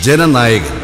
ജനനായകൻ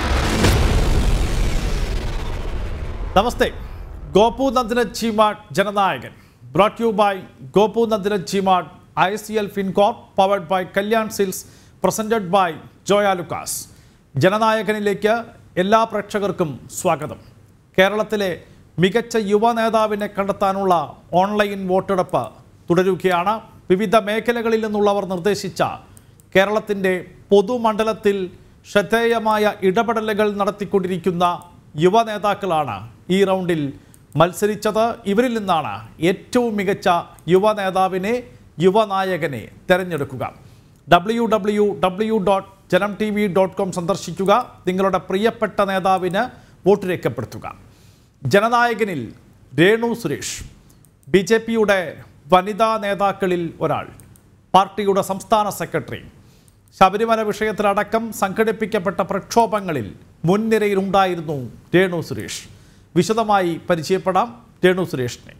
നമസ്തേ ഗോപു നന്ദിന ചീമാട് Jananayakan brought you by Gopu നന്ദിന ചീമാട് I C L Fincorp powered by Kalyan silks presented by Joyalukkas ജനനായകനിലേക്ക് എല്ലാ പ്രേക്ഷകർക്കും സ്വാഗതം കേരളത്തിലെ മികച്ച യുവ നേതാവിനെ കണ്ടെത്താനുള്ള ഓൺലൈൻ വോട്ടെടുപ്പ് തുടരുകയാണ് വിവിധ മേഖലകളിൽ നിന്നുള്ളവർ നിർദ്ദേശിച്ച കേരളത്തിൻ്റെ പൊതുമണ്ഡലത്തിൽ ശ്രദ്ധേയമായ ഇടപെടലുകൾ നടത്തിക്കൊണ്ടിരിക്കുന്ന യുവ നേതാക്കളാണ് ഈ റൗണ്ടിൽ മത്സരിച്ചത് ഇവരിൽ നിന്നാണ് ഏറ്റവും മികച്ച യുവ നേതാവിനെ യുവനായകനെ തിരഞ്ഞെടുക്കുക W W W dot Janam T V dot com സന്ദർശിക്കുക നിങ്ങളുടെ പ്രിയപ്പെട്ട നേതാവിന് വോട്ട് രേഖപ്പെടുത്തുക ജനനായകനിൽ രേണു സുരേഷ് ബി ജെ പിയുടെ വനിതാ നേതാക്കളിൽ ഒരാൾ പാർട്ടിയുടെ സംസ്ഥാന സെക്രട്ടറി ശബരിമല വിഷയത്തിലടക്കം സംഘടിപ്പിക്കപ്പെട്ട പ്രക്ഷോഭങ്ങളിൽ മുൻനിരയിലുണ്ടായിരുന്നു രേണു സുരേഷ് വിശദമായി പരിചയപ്പെടാം രേണു സുരേഷിനെ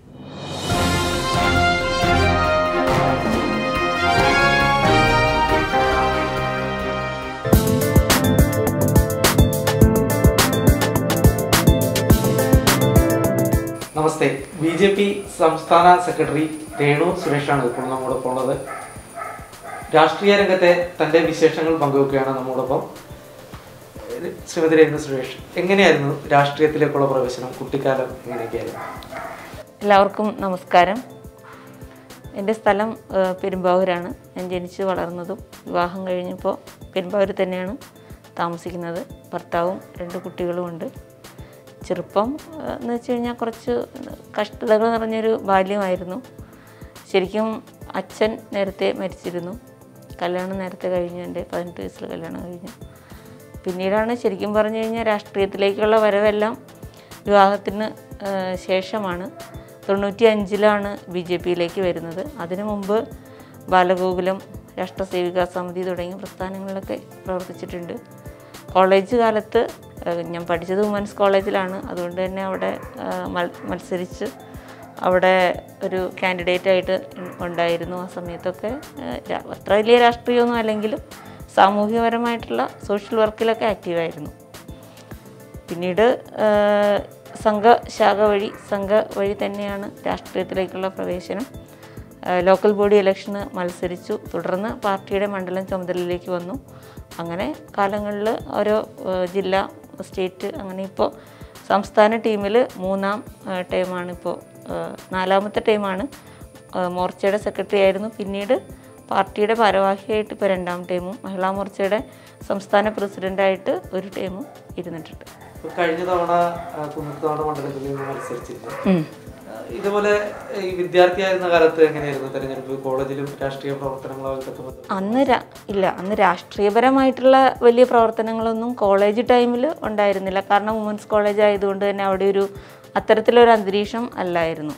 നമസ്തേ ബി ജെ പി സംസ്ഥാന സെക്രട്ടറി രേണു സുരേഷാണ് ഇപ്പോൾ നമ്മോടൊപ്പം ഉള്ളത് രാഷ്ട്രീയ രംഗത്തെ തന്റെ വിശേഷങ്ങൾ പങ്കുവെക്കുകയാണ് നമ്മോടൊപ്പം ശ്രീമതി രേണു സുരേഷ് എങ്ങനെയായിരുന്നു രാഷ്ട്രീയത്തിലേക്കുള്ള പ്രവേശനം കുട്ടിക്കാലം എങ്ങനെയൊക്കെയായിരുന്നു എല്ലാവർക്കും നമസ്കാരം എൻ്റെ സ്ഥലം ഏഹ്, പെരുമ്പാവൂരാണ് ഞാൻ ജനിച്ച് വളർന്നതും വിവാഹം കഴിഞ്ഞപ്പോൾ പെരുമ്പാവൂർ തന്നെയാണ് താമസിക്കുന്നത് ഭർത്താവും രണ്ട് കുട്ടികളുമുണ്ട് ചെറുപ്പം ഏഹ്, എന്ന് വെച്ച് കഴിഞ്ഞാൽ കുറച്ച് കഷ്ടതകൾ നിറഞ്ഞൊരു ബാല്യമായിരുന്നു ശരിക്കും അച്ഛൻ നേരത്തെ മരിച്ചിരുന്നു കല്യാണം നേരത്തെ കഴിഞ്ഞു എൻ്റെ പതിനെട്ട് വയസ്സിൽ കല്യാണം കഴിഞ്ഞു പിന്നീടാണ് ശരിക്കും പറഞ്ഞു കഴിഞ്ഞാൽ രാഷ്ട്രീയത്തിലേക്കുള്ള വരവെല്ലാം വിവാഹത്തിന് ആ, ശേഷമാണ് തൊണ്ണൂറ്റി അഞ്ചിലാണ് ബി ജെ പിയിലേക്ക് വരുന്നത് അതിനു മുമ്പ് ബാലഗോകുലം രാഷ്ട്രസേവികാ സമിതി തുടങ്ങിയ പ്രസ്ഥാനങ്ങളിലൊക്കെ പ്രവർത്തിച്ചിട്ടുണ്ട് കോളേജ് കാലത്ത് ആ, ഞാൻ പഠിച്ചത് വുമൻസ് കോളേജിലാണ് അതുകൊണ്ട് തന്നെ അവിടെ ആ, മൽ- മത്സരിച്ച് അവിടെ ഒരു കാൻഡിഡേറ്റ് ആയിട്ട് ഉണ്ടായിരുന്നു ആ സമയത്തൊക്കെ ആ, രാ- അത്ര വലിയ രാഷ്ട്രീയമൊന്നും അല്ലെങ്കിലും സാമൂഹികപരമായിട്ടുള്ള സോഷ്യൽ വർക്കിലൊക്കെ ആക്റ്റീവായിരുന്നു പിന്നീട് ആ, സംഘശാഖ വഴി സംഘ വഴി തന്നെയാണ് രാഷ്ട്രീയത്തിലേക്കുള്ള പ്രവേശനം ആ, ലോക്കൽ ബോഡി ഇലക്ഷന് മത്സരിച്ചു തുടർന്ന് പാർട്ടിയുടെ മണ്ഡലം ചുമതലയിലേക്ക് വന്നു അങ്ങനെ കാലങ്ങളിൽ ഓരോ ആ, ജില്ല സ്റ്റേറ്റ് അങ്ങനെ ഇപ്പോൾ സംസ്ഥാന ടീമിൽ മൂന്നാം ആ, ടൈമാണ് ഇപ്പോൾ ആ, നാലാമത്തെ ടൈമാണ് ആ, മോർച്ചയുടെ സെക്രട്ടറി ആയിരുന്നു പിന്നീട് പാർട്ടിയുടെ ഭാരവാഹിയായിട്ട് ഇപ്പോൾ രണ്ടാം ടൈമും മഹിളാ മോർച്ചയുടെ സംസ്ഥാന പ്രസിഡൻ്റായിട്ട് ഒരു ടൈമും ഇരുന്നിട്ടുണ്ട് ഇപ്പൊ കഴിഞ്ഞ തവണ ആ, കുന്നത്തോട് മണ്ഡലത്തിൽ നിന്ന് മത്സരിച്ചിരുന്നു ആ, ഇതുപോലെ ഈ വിദ്യാർത്ഥിയായിരുന്ന കാലത്ത് എങ്ങനെയായിരുന്നു തെരഞ്ഞെടുപ്പ് കോളേജിലും രാഷ്ട്രീയ പ്രവർത്തനങ്ങളുമായിട്ടൊക്കെ ബന്ധപ്പെട്ട്? അന്ന് രാ- ഇല്ല അന്ന് രാഷ്ട്രീയപരമായിട്ടുള്ള വലിയ പ്രവർത്തനങ്ങളൊന്നും കോളേജ് ടൈമിൽ ഉണ്ടായിരുന്നില്ല കാരണം വുമൻസ് കോളേജ് ആയതുകൊണ്ട് തന്നെ അവിടെ ഒരു അത്തരത്തിലൊരു അന്തരീക്ഷം അല്ലായിരുന്നു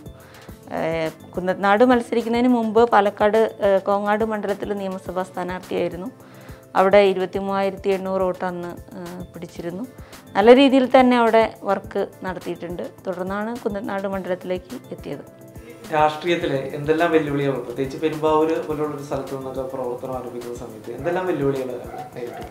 ഏഹ് കുന്നത്നാട് മത്സരിക്കുന്നതിന് മുമ്പ് പാലക്കാട് ഏഹ് കോങ്ങാട് മണ്ഡലത്തിൽ നിയമസഭാ സ്ഥാനാർത്ഥിയായിരുന്നു അവിടെ ഇരുപത്തി മൂവായിരത്തി എണ്ണൂറ് വോട്ട് അന്ന് ഏഹ് പിടിച്ചിരുന്നു നല്ല രീതിയിൽ തന്നെ അവിടെ വർക്ക് നടത്തിയിട്ടുണ്ട് തുടർന്നാണ് കുന്നത്നാട് മണ്ഡലത്തിലേക്ക് എത്തിയത് രാഷ്ട്രീയത്തിലെ എന്തെല്ലാം വെല്ലുവിളികൾ പ്രത്യേകിച്ച് പെരുമ്പാവൂര് പോലുള്ള ഒരു സ്ഥലത്ത് നിന്നൊക്കെ പ്രവർത്തനം ആരംഭിക്കുന്ന സമയത്ത് എന്തെല്ലാം വെല്ലുവിളികൾ നേരിട്ടു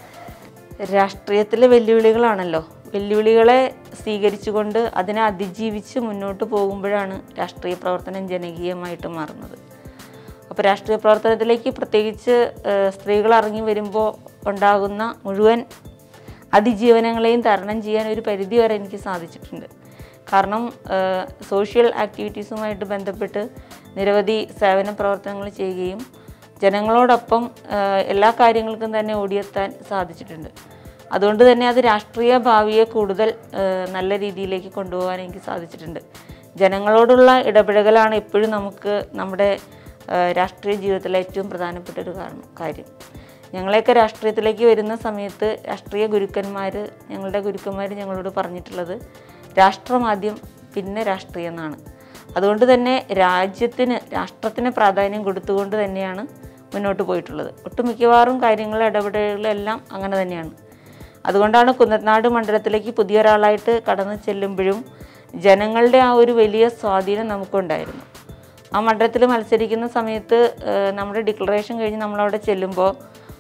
രാഷ്ട്രീയത്തിലെ വെല്ലുവിളികളാണല്ലോ വെല്ലുവിളികളെ സ്വീകരിച്ചുകൊണ്ട് അതിനെ അതിജീവിച്ച് മുന്നോട്ട് പോകുമ്പോഴാണ് രാഷ്ട്രീയ പ്രവർത്തനം ജനകീയമായിട്ട് മാറുന്നത് അപ്പോൾ രാഷ്ട്രീയ പ്രവർത്തനത്തിലേക്ക് പ്രത്യേകിച്ച് ഏഹ്, സ്ത്രീകൾ ഇറങ്ങി വരുമ്പോൾ ഉണ്ടാകുന്ന മുഴുവൻ അതിജീവനങ്ങളെയും തരണം ചെയ്യാൻ ഒരു പരിധി വരെ എനിക്ക് സാധിച്ചിട്ടുണ്ട് കാരണം ഏഹ്, സോഷ്യൽ ആക്ടിവിറ്റീസുമായിട്ട് ബന്ധപ്പെട്ട് നിരവധി സേവന പ്രവർത്തനങ്ങൾ ചെയ്യുകയും ജനങ്ങളോടൊപ്പം ഏഹ്, എല്ലാ കാര്യങ്ങൾക്കും തന്നെ ഓടിയെത്താൻ സാധിച്ചിട്ടുണ്ട് അതുകൊണ്ട് തന്നെ അത് രാഷ്ട്രീയ ഭാവിയെ കൂടുതൽ ഏഹ്, നല്ല രീതിയിലേക്ക് കൊണ്ടുപോകാൻ എനിക്ക് സാധിച്ചിട്ടുണ്ട് ജനങ്ങളോടുള്ള ഇടപെടലാണ് എപ്പോഴും നമുക്ക് നമ്മുടെ ഏഹ്, രാഷ്ട്രീയ ജീവിതത്തിലെ ഏറ്റവും പ്രധാനപ്പെട്ട ഒരു കാരണം കാര്യം ഞങ്ങളെയൊക്കെ രാഷ്ട്രീയത്തിലേക്ക് വരുന്ന സമയത്ത് രാഷ്ട്രീയ ഗുരുക്കന്മാർ ഞങ്ങളുടെ ഗുരുക്കന്മാർ ഞങ്ങളോട് പറഞ്ഞിട്ടുള്ളത് രാഷ്ട്രമാദ്യം പിന്നെ രാഷ്ട്രീയം എന്നാണ് അതുകൊണ്ട് തന്നെ രാജ്യത്തിന് രാഷ്ട്രത്തിന് പ്രാധാന്യം കൊടുത്തുകൊണ്ട് തന്നെയാണ് മുന്നോട്ട് പോയിട്ടുള്ളത് ഒട്ടുമിക്കവാറും കാര്യങ്ങൾ ഇടപെടലുകളെല്ലാം അങ്ങനെ തന്നെയാണ് അതുകൊണ്ടാണ് കുന്നത്നാട് മണ്ഡലത്തിലേക്ക് പുതിയൊരാളായിട്ട് കടന്നു ചെല്ലുമ്പോഴും ജനങ്ങളുടെ ആ ഒരു വലിയ സ്വാധീനം നമുക്കുണ്ടായിരുന്നു ആ മണ്ഡലത്തിൽ മത്സരിക്കുന്ന സമയത്ത് ഏഹ്, നമ്മുടെ ഡിക്ലറേഷൻ കഴിഞ്ഞ് നമ്മളവിടെ ചെല്ലുമ്പോൾ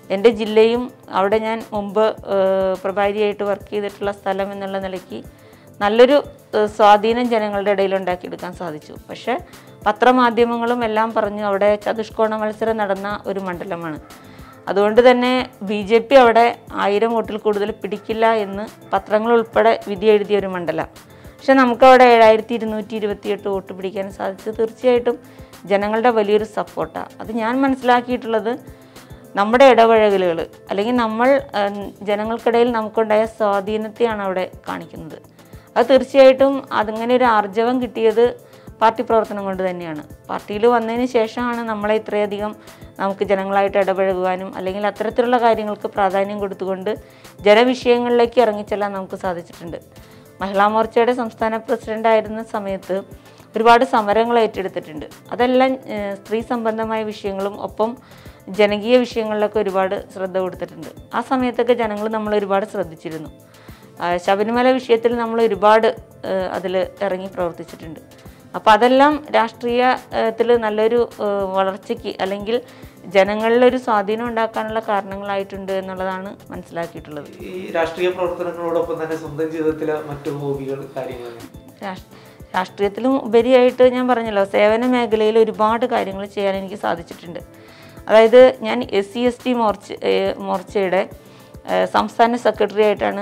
എൻ്റെ ജില്ലയും അവിടെ ഞാൻ മുമ്പ് ഏഹ്, പ്രഭാരിയായിട്ട് വർക്ക് ചെയ്തിട്ടുള്ള സ്ഥലം എന്നുള്ള നിലയ്ക്ക് നല്ലൊരു ഏഹ്, സ്വാധീനം ജനങ്ങളുടെ ഇടയിൽ ഉണ്ടാക്കിയെടുക്കാൻ സാധിച്ചു പക്ഷേ പത്രമാധ്യമങ്ങളും എല്ലാം പറഞ്ഞു അവിടെ ചതുഷ്കോണ മത്സരം നടന്ന ഒരു മണ്ഡലമാണ് അതുകൊണ്ട് തന്നെ ബി ജെ പി അവിടെ ആയിരം വോട്ടിൽ കൂടുതൽ പിടിക്കില്ല എന്ന് പത്രങ്ങൾ ഉൾപ്പെടെ വിധി എഴുതിയ ഒരു മണ്ഡല പക്ഷെ നമുക്കവിടെ ഏഴായിരത്തി ഇരുന്നൂറ്റി ഇരുപത്തിയെട്ട് വോട്ട് പിടിക്കാൻ സാധിച്ചു തീർച്ചയായിട്ടും ജനങ്ങളുടെ വലിയൊരു സപ്പോർട്ടാണ് അത് ഞാൻ മനസ്സിലാക്കിയിട്ടുള്ളത് നമ്മുടെ ഇടപഴകലുകൾ അല്ലെങ്കിൽ നമ്മൾ ഉം, ജനങ്ങൾക്കിടയിൽ നമുക്കുണ്ടായ സ്വാധീനത്തെയാണ് അവിടെ കാണിക്കുന്നത് അത് തീർച്ചയായിട്ടും അതിങ്ങനെ ഒരു ആർജവം കിട്ടിയത് പാർട്ടി പ്രവർത്തനം കൊണ്ട് തന്നെയാണ് പാർട്ടിയിൽ വന്നതിന് ശേഷമാണ് നമ്മളെ ഇത്രയധികം നമുക്ക് ജനങ്ങളായിട്ട് ഇടപഴകുവാനും അല്ലെങ്കിൽ അത്തരത്തിലുള്ള കാര്യങ്ങൾക്ക് പ്രാധാന്യം കൊടുത്തുകൊണ്ട് ജനവിഷയങ്ങളിലേക്ക് ഇറങ്ങിച്ചെല്ലാൻ നമുക്ക് സാധിച്ചിട്ടുണ്ട് മഹിളാ മോർച്ചയുടെ സംസ്ഥാന പ്രസിഡന്റ് ആയിരുന്ന സമയത്ത് ഒരുപാട് സമരങ്ങൾ ഏറ്റെടുത്തിട്ടുണ്ട് അതെല്ലാം ഏഹ്, സ്ത്രീ സംബന്ധമായ വിഷയങ്ങളും ഒപ്പം ജനകീയ വിഷയങ്ങളിലൊക്കെ ഒരുപാട് ശ്രദ്ധ കൊടുത്തിട്ടുണ്ട് ആ സമയത്തൊക്കെ ജനങ്ങൾ നമ്മൾ ഒരുപാട് ശ്രദ്ധിച്ചിരുന്നു ആ, ശബരിമല വിഷയത്തിൽ നമ്മൾ ഒരുപാട് അതിൽ ഇറങ്ങി പ്രവർത്തിച്ചിട്ടുണ്ട് അപ്പോൾ അതെല്ലാം രാഷ്ട്രീയത്തിൽ നല്ലൊരു ഏഹ്, വളർച്ചയ്ക്ക് അല്ലെങ്കിൽ ജനങ്ങളിലൊരു സ്വാധീനം ഉണ്ടാക്കാനുള്ള കാരണങ്ങളായിട്ടുണ്ട് എന്നുള്ളതാണ് മനസ്സിലാക്കിയിട്ടുള്ളത് ഈ രാഷ്ട്രീയ പ്രവർത്തനങ്ങളോടൊപ്പം തന്നെ സ്വന്തം ജീവിതത്തിലെ മറ്റു ഹോബികൾ കാര്യങ്ങൾ രാഷ്- രാഷ്ട്രീയത്തിലും ഉപരിയായിട്ട് ഞാൻ പറഞ്ഞല്ലോ സേവന മേഖലയിൽ ഒരുപാട് കാര്യങ്ങൾ ചെയ്യാൻ എനിക്ക് സാധിച്ചിട്ടുണ്ട് അതായത് ഞാൻ S C S T Morcha ഏഹ് മോർച്ചയുടെ ഏഹ് സംസ്ഥാന സെക്രട്ടറി ആയിട്ടാണ്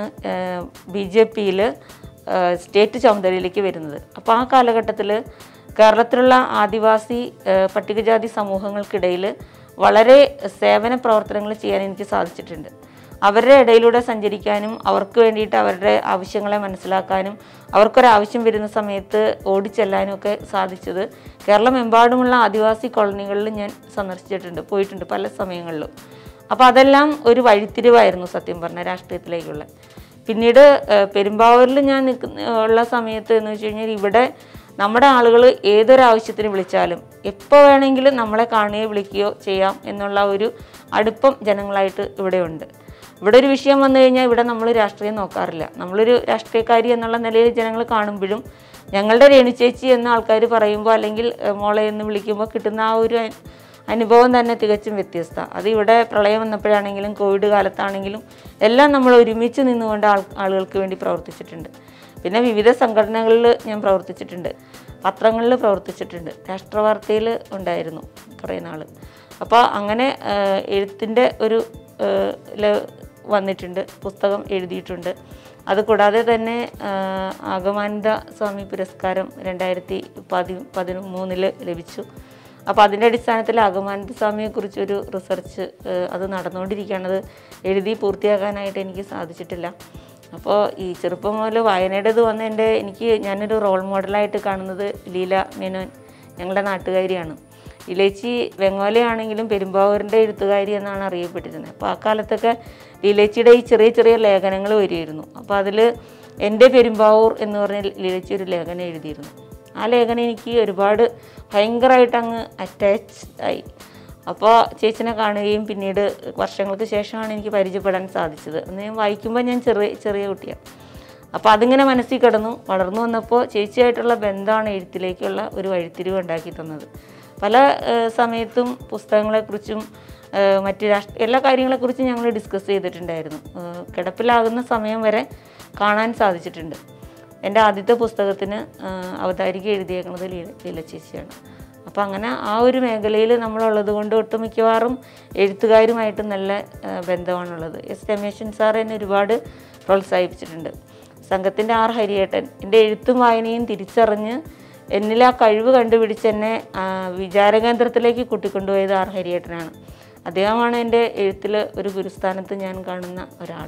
ബി ജെ പിയിൽ സ്റ്റേറ്റ് ചുമതലയിലേക്ക് വരുന്നത് അപ്പോൾ ആ കാലഘട്ടത്തിൽ കേരളത്തിലുള്ള ആദിവാസി ഏഹ് പട്ടികജാതി സമൂഹങ്ങൾക്കിടയിൽ വളരെ സേവന പ്രവർത്തനങ്ങൾ ചെയ്യാൻ എനിക്ക് സാധിച്ചിട്ടുണ്ട് അവരുടെ ഇടയിലൂടെ സഞ്ചരിക്കാനും അവർക്ക് വേണ്ടിയിട്ട് അവരുടെ ആവശ്യങ്ങളെ മനസ്സിലാക്കാനും അവർക്കൊരാവശ്യം വരുന്ന സമയത്ത് ഓടിച്ചെല്ലാനും ഒക്കെ സാധിച്ചത് കേരളമെമ്പാടുമുള്ള ആദിവാസി കോളനികളിൽ ഞാൻ സന്ദർശിച്ചിട്ടുണ്ട് പോയിട്ടുണ്ട് പല സമയങ്ങളിലും അപ്പോൾ അതെല്ലാം ഒരു വഴിത്തിരിവായിരുന്നു സത്യം പറഞ്ഞ രാഷ്ട്രീയത്തിലേക്കുള്ള പിന്നീട് ഏഹ്, പെരുമ്പാവൂരിൽ ഞാൻ നിൽക്കുന്ന ഉള്ള സമയത്ത് എന്ന് വെച്ച് കഴിഞ്ഞാൽ ഇവിടെ നമ്മുടെ ആളുകൾ ഏതൊരാവശ്യത്തിന് വിളിച്ചാലും എപ്പോൾ വേണമെങ്കിലും നമ്മളെ കാണുകയോ വിളിക്കുകയോ ചെയ്യാം എന്നുള്ള ഒരു അടുപ്പം ജനങ്ങളായിട്ട് ഇവിടെയുണ്ട് ഇവിടെ ഒരു വിഷയം വന്നു കഴിഞ്ഞാൽ ഇവിടെ നമ്മൾ രാഷ്ട്രീയം നോക്കാറില്ല നമ്മളൊരു രാഷ്ട്രീയക്കാരി എന്നുള്ള നിലയിൽ ജനങ്ങൾ കാണുമ്പോഴും ഞങ്ങളുടെ രേണു ചേച്ചി എന്ന ആൾക്കാർ പറയുമ്പോൾ അല്ലെങ്കിൽ ഏഹ്, മോളെ എന്ന് വിളിക്കുമ്പോൾ കിട്ടുന്ന ആ ഒരു അ- അനുഭവം തന്നെ തികച്ചും വ്യത്യസ്തമാണ് അത് ഇവിടെ പ്രളയം വന്നപ്പോഴാണെങ്കിലും കോവിഡ് കാലത്താണെങ്കിലും എല്ലാം നമ്മൾ ഒരുമിച്ച് നിന്നുകൊണ്ട് ആൾ ആളുകൾക്ക് വേണ്ടി പ്രവർത്തിച്ചിട്ടുണ്ട് പിന്നെ വിവിധ സംഘടനകളിൽ ഞാൻ പ്രവർത്തിച്ചിട്ടുണ്ട് പത്രങ്ങളിൽ പ്രവർത്തിച്ചിട്ടുണ്ട് രാഷ്ട്രവാർത്തയിൽ ഉണ്ടായിരുന്നു കുറേ നാൾ അപ്പോൾ അങ്ങനെ എഴുത്തിൻ്റെ ഒരു ഏഹ്, ല- വന്നിട്ടുണ്ട് പുസ്തകം എഴുതിയിട്ടുണ്ട് അതുകൂടാതെ തന്നെ ആഹ്, ആഗമാനന്ദ സ്വാമി പുരസ്കാരം രണ്ടായിരത്തി പതി പതിമൂന്നിൽ ലഭിച്ചു അപ്പോൾ അതിൻ്റെ അടിസ്ഥാനത്തിൽ ആഗമാനന്ദ സ്വാമിയെക്കുറിച്ച് ഒരു റിസർച്ച് ഏഹ്, അത് നടന്നുകൊണ്ടിരിക്കുകയാണ് അത് എഴുതി പൂർത്തിയാക്കാനായിട്ട് എനിക്ക് സാധിച്ചിട്ടില്ല അപ്പോൾ ഈ ചെറുപ്പം മുതൽ വായനയുടേത് വന്ന എൻ്റെ എനിക്ക് ഞാനൊരു റോൾ മോഡലായിട്ട് കാണുന്നത് ലീല മേനോൻ ഞങ്ങളുടെ നാട്ടുകാരിയാണ് ലീലേച്ചി വെങ്ങോലയാണെങ്കിലും പെരുമ്പാവൂരിൻ്റെ എഴുത്തുകാരി എന്നാണ് അറിയപ്പെട്ടിരുന്നത് അപ്പോൾ ആ കാലത്തൊക്കെ ലീലേച്ചിയുടെ ഈ ചെറിയ ചെറിയ ലേഖനങ്ങൾ വരുമായിരുന്നു അപ്പോൾ അതിൽ എൻ്റെ പെരുമ്പാവൂർ എന്ന് പറഞ്ഞ ലീലേച്ചി ഒരു ലേഖനം എഴുതിയിരുന്നു ആ ലേഖനം എനിക്ക് ഒരുപാട് ഭയങ്കരമായിട്ട് അങ്ങ് അറ്റാച്ച് ആയി അപ്പോൾ ചേച്ചിനെ കാണുകയും പിന്നീട് വർഷങ്ങൾക്ക് ശേഷമാണ് എനിക്ക് പരിചയപ്പെടാൻ സാധിച്ചത് അന്ന് ഞാൻ വായിക്കുമ്പോൾ ഞാൻ ചെറിയ ചെറിയ കുട്ടിയാണ് അപ്പോൾ അതിങ്ങനെ മനസ്സിൽ കിടന്നു വളർന്നു വന്നപ്പോൾ ചേച്ചിയായിട്ടുള്ള ബന്ധമാണ് എഴുത്തിലേക്കുള്ള ഒരു വഴിത്തിരിവ് ഉണ്ടാക്കി തന്നത് പല ഏഹ്, സമയത്തും പുസ്തകങ്ങളെക്കുറിച്ചും ഏഹ്, മറ്റ് രാഷ്ട്ര എല്ലാ കാര്യങ്ങളെക്കുറിച്ചും ഞങ്ങൾ ഡിസ്കസ് ചെയ്തിട്ടുണ്ടായിരുന്നു ഏഹ്, കിടപ്പിലാകുന്ന സമയം വരെ കാണാൻ സാധിച്ചിട്ടുണ്ട് എൻ്റെ ആദ്യത്തെ പുസ്തകത്തിന് ആ, അവതാരിക എഴുതിയേക്കുന്നത് ലീല ലീല ചേച്ചിയാണ് അപ്പോൾ അങ്ങനെ ആ ഒരു മേഖലയിൽ നമ്മളുള്ളത് കൊണ്ട് ഒട്ടുമിക്കവാറും എഴുത്തുകാരുമായിട്ട് നല്ല ആ, ബന്ധമാണുള്ളത് എസ് രമേശൻ സാർ എന്നെ ഒരുപാട് പ്രോത്സാഹിപ്പിച്ചിട്ടുണ്ട് സംഘത്തിൻ്റെ ആർ ഹരിയേട്ടൻ എൻ്റെ എഴുത്തും വായനയും തിരിച്ചറിഞ്ഞ് എന്നിൽ ആ കഴിവ് കണ്ടുപിടിച്ച് എന്നെ ആ, വിചാരകേന്ദ്രത്തിലേക്ക് കൂട്ടിക്കൊണ്ടുപോയത് ആർ ഹരിയേട്ടനാണ് അദ്ദേഹമാണ് എൻ്റെ എഴുത്തിൽ ഒരു ഗുരുസ്ഥാനത്ത് ഞാൻ കാണുന്ന ഒരാൾ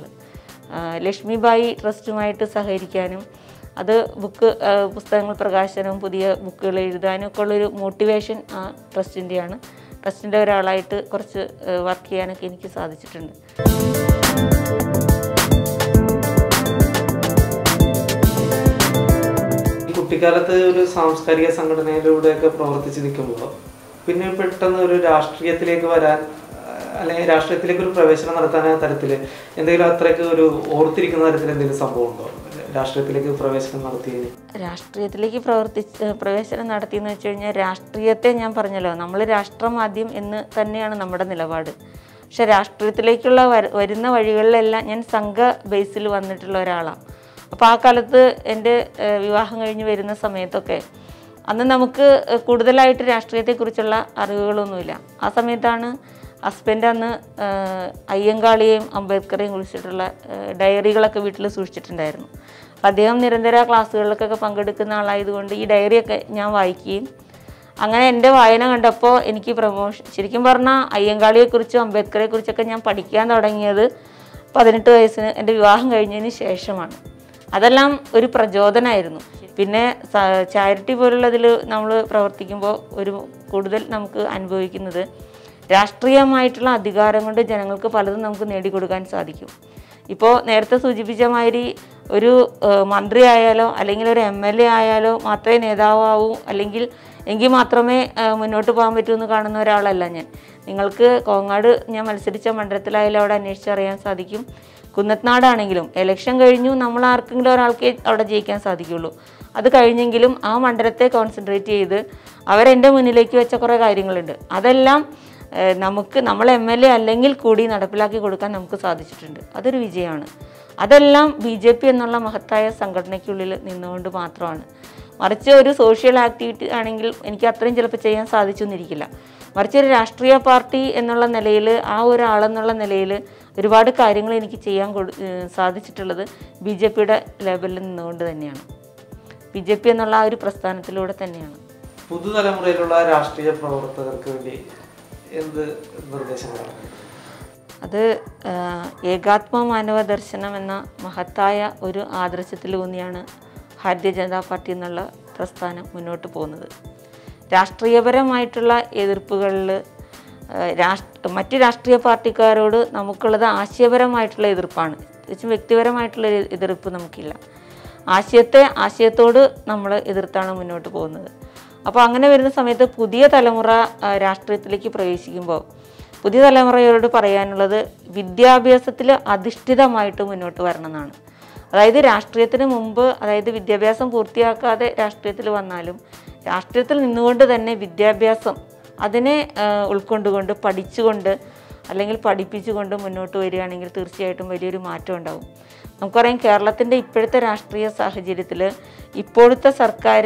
ലക്ഷ്മിബായി ട്രസ്റ്റുമായിട്ട് സഹകരിക്കാനും അത് ബുക്ക് ആ, പുസ്തകങ്ങൾ പ്രകാശനവും പുതിയ ബുക്കുകൾ എഴുതാനും ഒക്കെ ഉള്ളൊരു മോട്ടിവേഷൻ ആ ട്രസ്റ്റിൻ്റെയാണ് ട്രസ്റ്റിൻ്റെ ഒരാളായിട്ട് കുറച്ച് വർക്ക് ചെയ്യാനൊക്കെ എനിക്ക് സാധിച്ചിട്ടുണ്ട് ഈ കുട്ടിക്കാലത്ത് ഒരു സാംസ്കാരിക സംഘടനയിലൂടെയൊക്കെ പ്രവർത്തിച്ച് നിൽക്കുമ്പോൾ പിന്നെ പെട്ടെന്ന് ഒരു രാഷ്ട്രീയത്തിലേക്ക് വരാൻ ആ, അല്ലെങ്കിൽ രാഷ്ട്രീയത്തിലേക്ക് ഒരു പ്രവേശനം നടത്താൻ ആ തരത്തിൽ എന്തെങ്കിലും അത്രയ്ക്ക് ഒരു ഓർത്തിരിക്കുന്ന തരത്തിൽ എന്തെങ്കിലും സംഭവം ഉണ്ടോ രാഷ്ട്രീയത്തിലേക്ക് പ്രവേശനം നടത്തിയതിന് രാഷ്ട്രീയത്തിലേക്ക് പ്രവർത്തിച്ച് പ്രവേശനം നടത്തിയെന്ന് വെച്ച് കഴിഞ്ഞാൽ രാഷ്ട്രീയത്തെ ഞാൻ പറഞ്ഞല്ലോ നമ്മൾ രാഷ്ട്രം ആദ്യം എന്ന് തന്നെയാണ് നമ്മുടെ നിലപാട് പക്ഷെ രാഷ്ട്രീയത്തിലേക്കുള്ള വര- വരുന്ന വഴികളിലെല്ലാം ഞാൻ സംഘ ബേസിൽ വന്നിട്ടുള്ള ഒരാളാണ് അപ്പോൾ ആ കാലത്ത് എൻ്റെ ഏഹ്, വിവാഹം കഴിഞ്ഞ് വരുന്ന സമയത്തൊക്കെ അന്ന് നമുക്ക് ഏഹ്, കൂടുതലായിട്ട് രാഷ്ട്രീയത്തെക്കുറിച്ചുള്ള അറിവുകളൊന്നുമില്ല ആ സമയത്താണ് ഹസ്ബൻഡ് അന്ന് ഏഹ്, അയ്യങ്കാളിയെയും അംബേദ്കറെയും കുറിച്ചിട്ടുള്ള ഏഹ്, ഡയറികളൊക്കെ വീട്ടിൽ സൂക്ഷിച്ചിട്ടുണ്ടായിരുന്നു അപ്പം അദ്ദേഹം നിരന്തര ക്ലാസ്സുകളിലൊക്കെ പങ്കെടുക്കുന്ന ആളായതുകൊണ്ട് ഈ ഡയറിയൊക്കെ ഞാൻ വായിക്കുകയും അങ്ങനെ എൻ്റെ വായന കണ്ടപ്പോൾ എനിക്ക് പ്രമോഷൻ ശരിക്കും പറഞ്ഞാൽ അയ്യങ്കാളിയെക്കുറിച്ചും അംബേദ്കറെക്കുറിച്ചൊക്കെ ഞാൻ പഠിക്കാൻ തുടങ്ങിയത് പതിനെട്ട് വയസ്സിന് എൻ്റെ വിവാഹം കഴിഞ്ഞതിന് ശേഷമാണ് അതെല്ലാം ഒരു പ്രചോദനമായിരുന്നു പിന്നെ ചാരിറ്റി പോലുള്ളതിൽ നമ്മൾ പ്രവർത്തിക്കുമ്പോൾ ഒരു കൂടുതൽ നമുക്ക് അനുഭവിക്കുന്നത് രാഷ്ട്രീയമായിട്ടുള്ള അധികാരം കൊണ്ട് ജനങ്ങൾക്ക് പലതും നമുക്ക് നേടിക്കൊടുക്കാൻ സാധിക്കും ഇപ്പോൾ നേരത്തെ സൂചിപ്പിച്ച മാതിരി ഒരു ഏഹ്, മന്ത്രി ആയാലോ അല്ലെങ്കിൽ ഒരു എം എൽ എ ആയാലോ മാത്രമേ നേതാവാവൂ അല്ലെങ്കിൽ എങ്കിൽ മാത്രമേ ഏഹ്, മുന്നോട്ട് പോകാൻ പറ്റൂ എന്ന് കാണുന്ന ഒരാളല്ല ഞാൻ നിങ്ങൾക്ക് കോങ്ങാട് ഞാൻ മത്സരിച്ച മണ്ഡലത്തിലായാലും അവിടെ അന്വേഷിച്ചറിയാൻ സാധിക്കും കുന്നത്നാടാണെങ്കിലും ഇലക്ഷൻ കഴിഞ്ഞു നമ്മൾ ആർക്കെങ്കിലും ഒരാൾക്കേ അവിടെ ജയിക്കാൻ സാധിക്കുള്ളൂ അത് കഴിഞ്ഞെങ്കിലും ആ മണ്ഡലത്തെ കോൺസെൻട്രേറ്റ് ചെയ്ത് അവരെൻ്റെ മുന്നിലേക്ക് വെച്ച കുറേ കാര്യങ്ങളുണ്ട് അതെല്ലാം ഏഹ്, നമുക്ക് നമ്മൾ എം എൽ എ അല്ലെങ്കിൽ കൂടി നടപ്പിലാക്കി കൊടുക്കാൻ നമുക്ക് സാധിച്ചിട്ടുണ്ട് അതൊരു വിജയമാണ് അതെല്ലാം ബി ജെ പി എന്നുള്ള മഹത്തായ സംഘടനയ്ക്കുള്ളിൽ നിന്നുകൊണ്ട് മാത്രമാണ് മറിച്ച് ഒരു സോഷ്യൽ ആക്ടിവിറ്റി ആണെങ്കിൽ എനിക്ക് അത്രയും ചിലപ്പോൾ ചെയ്യാൻ സാധിച്ചു എന്നിരിക്കില്ല മറിച്ച് ഒരു രാഷ്ട്രീയ പാർട്ടി എന്നുള്ള നിലയിൽ ആ ഒരാളെന്നുള്ള നിലയിൽ ഒരുപാട് കാര്യങ്ങൾ എനിക്ക് ചെയ്യാൻ കൊടു ഏഹ് സാധിച്ചിട്ടുള്ളത് ബി ജെ പിയുടെ ലെവലിൽ നിന്നുകൊണ്ട് തന്നെയാണ് ബി ജെ പി എന്നുള്ള ആ ഒരു പ്രസ്ഥാനത്തിലൂടെ തന്നെയാണ് പുതുതലമുറയിലുള്ള രാഷ്ട്രീയ പ്രവർത്തകർക്ക് വേണ്ടി എന്ത് നിർദ്ദേശങ്ങളാണ് അത് ആ, ഏകാത്മ മാനവ ദർശനം എന്ന മഹത്തായ ഒരു ആദർശത്തിലൂന്നിയാണ് ഭാരതീയ ജനതാ പാർട്ടി എന്നുള്ള പ്രസ്ഥാനം മുന്നോട്ട് പോകുന്നത് രാഷ്ട്രീയപരമായിട്ടുള്ള എതിർപ്പുകളിൽ രാഷ്ട്ര മറ്റ് രാഷ്ട്രീയ പാർട്ടിക്കാരോട് നമുക്കുള്ളത് ആശയപരമായിട്ടുള്ള എതിർപ്പാണ് തികച്ചും വ്യക്തിപരമായിട്ടുള്ള ഒരു എതിർപ്പ് നമുക്കില്ല ആശയത്തെ ആശയത്തോട് നമ്മൾ എതിർത്താണ് മുന്നോട്ട് പോകുന്നത് അപ്പോൾ അങ്ങനെ വരുന്ന സമയത്ത് പുതിയ തലമുറ ആ, രാഷ്ട്രീയത്തിലേക്ക് പ്രവേശിക്കുമ്പോൾ പുതിയ തലമുറയോട് പറയാനുള്ളത് വിദ്യാഭ്യാസത്തിൽ അധിഷ്ഠിതമായിട്ട് മുന്നോട്ട് വരണം എന്നാണ് അതായത് രാഷ്ട്രീയത്തിന് മുമ്പ് അതായത് വിദ്യാഭ്യാസം പൂർത്തിയാക്കാതെ രാഷ്ട്രീയത്തിൽ വന്നാലും രാഷ്ട്രീയത്തിൽ നിന്നുകൊണ്ട് തന്നെ വിദ്യാഭ്യാസം അതിനെ ആ, ഉൾക്കൊണ്ടുകൊണ്ട് പഠിച്ചുകൊണ്ട് അല്ലെങ്കിൽ പഠിപ്പിച്ചുകൊണ്ട് മുന്നോട്ട് വരികയാണെങ്കിൽ തീർച്ചയായിട്ടും വലിയൊരു മാറ്റം ഉണ്ടാവും നമുക്കറിയാം കേരളത്തിൻ്റെ ഇപ്പോഴത്തെ രാഷ്ട്രീയ സാഹചര്യത്തിൽ ഇപ്പോഴത്തെ സർക്കാർ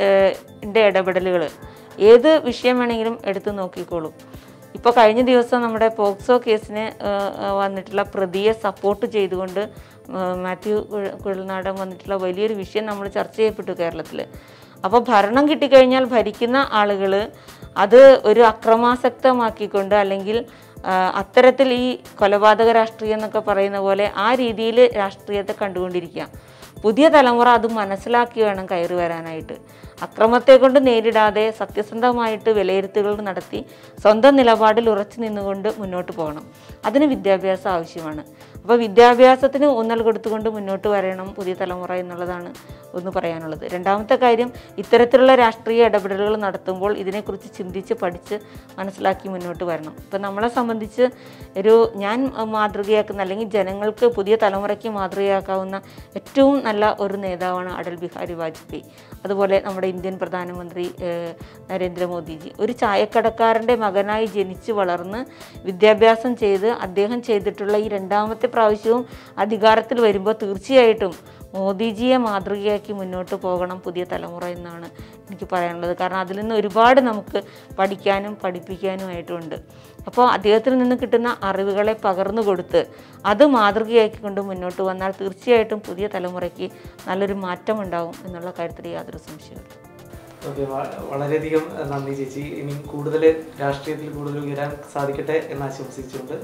ൻ്റെ ഇടപെടലുകൾ ഏത് വിഷയം വേണമെങ്കിലും എടുത്തു നോക്കിക്കോളൂ ഇപ്പോൾ കഴിഞ്ഞ ദിവസം നമ്മുടെ പോക്സോ കേസിന് ഏഹ്, ഏഹ്, വന്നിട്ടുള്ള പ്രതിയെ സപ്പോർട്ട് ചെയ്തുകൊണ്ട് ഏഹ്, മാത്യു കുഴ- കുഴൽനാടൻ വന്നിട്ടുള്ള വലിയൊരു വിഷയം നമ്മൾ ചർച്ച ചെയ്യപ്പെട്ടു കേരളത്തിൽ അപ്പോൾ ഭരണം കിട്ടിക്കഴിഞ്ഞാൽ ഭരിക്കുന്ന ആളുകൾ അത് ഒരു അക്രമാസക്തമാക്കിക്കൊണ്ട് അല്ലെങ്കിൽ ആ, അത്തരത്തിൽ ഈ കൊലപാതക രാഷ്ട്രീയം എന്നൊക്കെ പറയുന്ന പോലെ ആ രീതിയിൽ രാഷ്ട്രീയത്തെ കണ്ടുകൊണ്ടിരിക്കുക പുതിയ തലമുറ അത് മനസ്സിലാക്കി വേണം കയറി വരാനായിട്ട് അക്രമത്തെ കൊണ്ട് നേരിടാതെ സത്യസന്ധമായിട്ട് വിലയിരുത്തുകൾ നടത്തി സ്വന്തം നിലപാടിൽ ഉറച്ചു നിന്നുകൊണ്ട് മുന്നോട്ട് പോകണം അതിന് വിദ്യാഭ്യാസം ആവശ്യമാണ് അപ്പോൾ വിദ്യാഭ്യാസത്തിന് ഊന്നൽ കൊടുത്തുകൊണ്ട് മുന്നോട്ട് വരണം പുതിയ തലമുറ എന്നുള്ളതാണ് ഒന്ന് പറയാനുള്ളത് രണ്ടാമത്തെ കാര്യം ഇത്തരത്തിലുള്ള രാഷ്ട്രീയ ഇടപെടലുകൾ നടത്തുമ്പോൾ ഇതിനെക്കുറിച്ച് ചിന്തിച്ച് പഠിച്ച് മനസ്സിലാക്കി മുന്നോട്ട് വരണം ഇപ്പം നമ്മളെ സംബന്ധിച്ച് ഒരു ഞാൻ മാതൃകയാക്കുന്ന അല്ലെങ്കിൽ ജനങ്ങൾക്ക് പുതിയ തലമുറയ്ക്ക് മാതൃകയാക്കാവുന്ന ഏറ്റവും നല്ല ഒരു നേതാവാണ് അടൽ ബിഹാരി വാജ്പേയി അതുപോലെ നമ്മുടെ ഇന്ത്യൻ പ്രധാനമന്ത്രി ഏഹ്, നരേന്ദ്രമോദിജി ഒരു ചായക്കടക്കാരൻ്റെ മകനായി ജനിച്ച് വളർന്ന് വിദ്യാഭ്യാസം ചെയ്ത് അദ്ദേഹം ചെയ്തിട്ടുള്ള ഈ രണ്ടാമത്തെ പ്രാവശ്യവും അധികാരത്തിൽ വരുമ്പോൾ തീർച്ചയായിട്ടും മോദിജിയെ മാതൃകയാക്കി മുന്നോട്ട് പോകണം പുതിയ തലമുറ എന്നാണ് എനിക്ക് പറയാനുള്ളത് കാരണം അതിൽ നിന്ന് ഒരുപാട് നമുക്ക് പഠിക്കാനും പഠിപ്പിക്കാനുമായിട്ടുണ്ട് അപ്പോൾ അദ്ദേഹത്തിൽ നിന്ന് കിട്ടുന്ന അറിവുകളെ പകർന്നു കൊടുത്ത് അത് മാതൃകയാക്കിക്കൊണ്ട് മുന്നോട്ട് വന്നാൽ തീർച്ചയായിട്ടും പുതിയ തലമുറയ്ക്ക് നല്ലൊരു മാറ്റം ഉണ്ടാവും എന്നുള്ള കാര്യത്തിൽ യാതൊരു സംശയമില്ല ഓക്കെ വളരെയധികം നന്ദി ചേച്ചി ഇനി കൂടുതൽ രാഷ്ട്രീയത്തിൽ കൂടുതൽ ഉയരാൻ സാധിക്കട്ടെ എന്ന് ആശംസിച്ചുകൊണ്ട്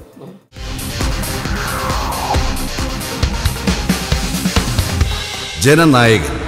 ജനനായകൻ